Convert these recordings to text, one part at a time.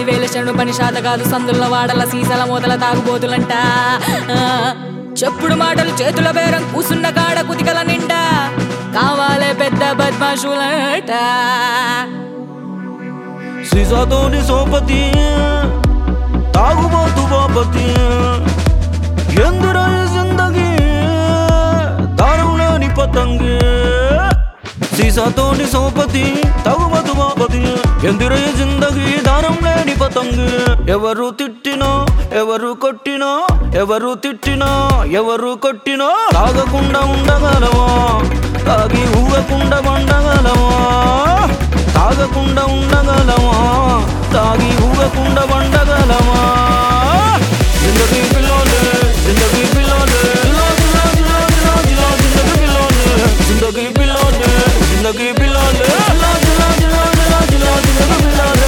పదివేల శరణు పని శాత కాదు సందుల వాడల సీసల మూతల తాగుబోతులంట ఆ, చెప్పుడు మాటలు చేతుల బేరం కూసున్న కాడ కుతికల నిండా కావాలే పెద్ద బద్మాషులంట సీసాతోని సోపతి తాగుబోతు బాపతి ఎందురా ఈ జిందగీ దారుణాని పతంగి సీసాతోని సోపతి తాగుబోతు బాపతి ఎందురా ఈ జిందగీ దారం లేని పతంగి ఎవరు తిట్టినా ఎవరు కొట్టినా ఎవరు తిట్టినా ఎవరు కొట్టినా తాగకుండా ఉండగలవా తాగి ఊగకుండా వండగలవా తాగకుండా ఉండగలమా తాగి ఊగకుండా వండగలమా జిందగీ పిల్లోలే జిందగీ పిల్లోలే జిలా జిలా జిలా జిలా జిలా జిందగీ పిల్లోలే జిందగీ పిల్లోలే జిందగీ పిల్లోలే జిలా జిలా జిలా జిలా జిలా జిందగీ పిల్లోలే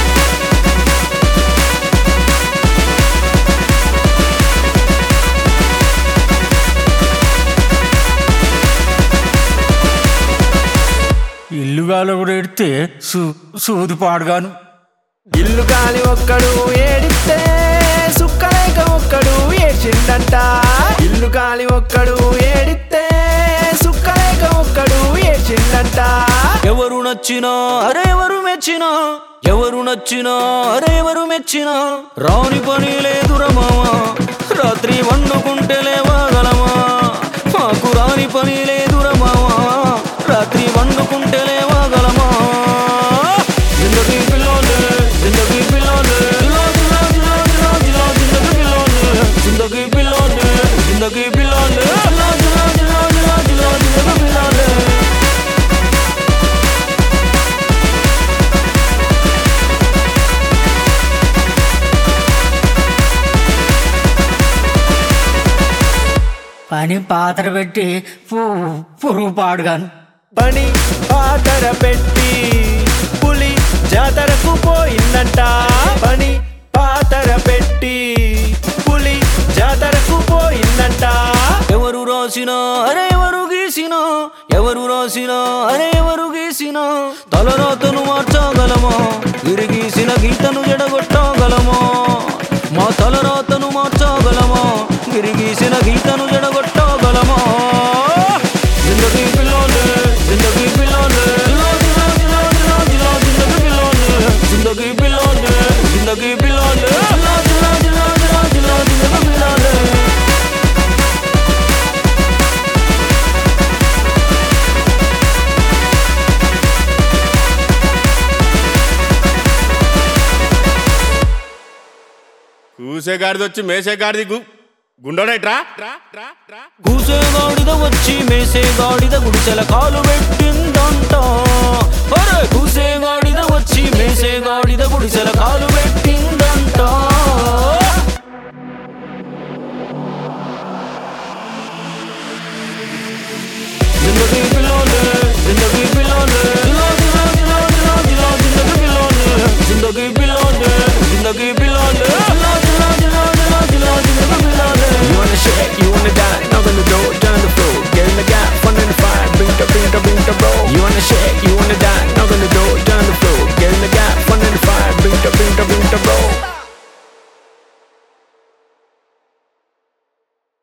ఇల్లు గాల కూడా ఎడితే సూ సూది పాడుగాను ఇల్లు కాలి ఒక్కడు ఏడిస్తే సుక్కలేక ఒక్కడు ఏడ్చిండంట ఇల్లు కాలి ఒక్కడు ఏడిస్తే సుక్కలేక ఒక్కడు ఏడ్చిండంట ఎవరు నచ్చినా అరే ఎవరు మెచ్చినా ఎవరు నచ్చినా అరే ఎవరు మెచ్చినా రాని పని లేదురా మామా రాత్రి వండుకుంటే లేవగలమా మాకు రాని పని లేదురా మామా రాత్రి వండుకుంటే లేవగలమా జిందగీ పిల్లోలే జిందగీ పిల్లోలే జిలా జిలా జిలా జిలా జిలా జిందగీ పిల్లోలే జిందగీ పిల్లోలే జిందగీ పిల్లోలే జిలా జిలా జిలా జిలా జిలా జిందగీ పిల్లోలే పని పాత్ర పెట్టి పు- పురుగు పాడుగాను పని పాతర పెట్టి పులి జాతరకు పోయిందంట పని పాతర పెట్టి పులి జాతరకు పోయిందంట ఎవరు రాసినా అరే ఎవరు గీసినా ఎవరు రాసినా అరే ఎవరు గీసినా తలరాతను మార్చగలమా విరిగీసిన గీతను జడగొట్టగలమా మా తలరాతను మార్చగలమా విరిగీసిన గీతను జడగొట్టగలమా జిందగీ పిల్లోలే జిందగీ పిల్లోలే జిలా జిలా జిలా జిలా జిలా జిందగీ పిల్లోలే జిందగీ పిల్లోలే జిందగీ పిల్లోలే జిలా జిలా జిలా జిలా జిలా జిందగీ పిల్లోలే కూసేగాడిది వచ్చి మేసేగాడిది గు గుండోడేట్రా కూసేగాడిద వచ్చి మేసేగాడిద గుడిసెల కాలు పెట్టిందంట అరే కూసేగాడిద వచ్చి మేసేగాడిద గుడిసెల కాలు పెట్టిందంట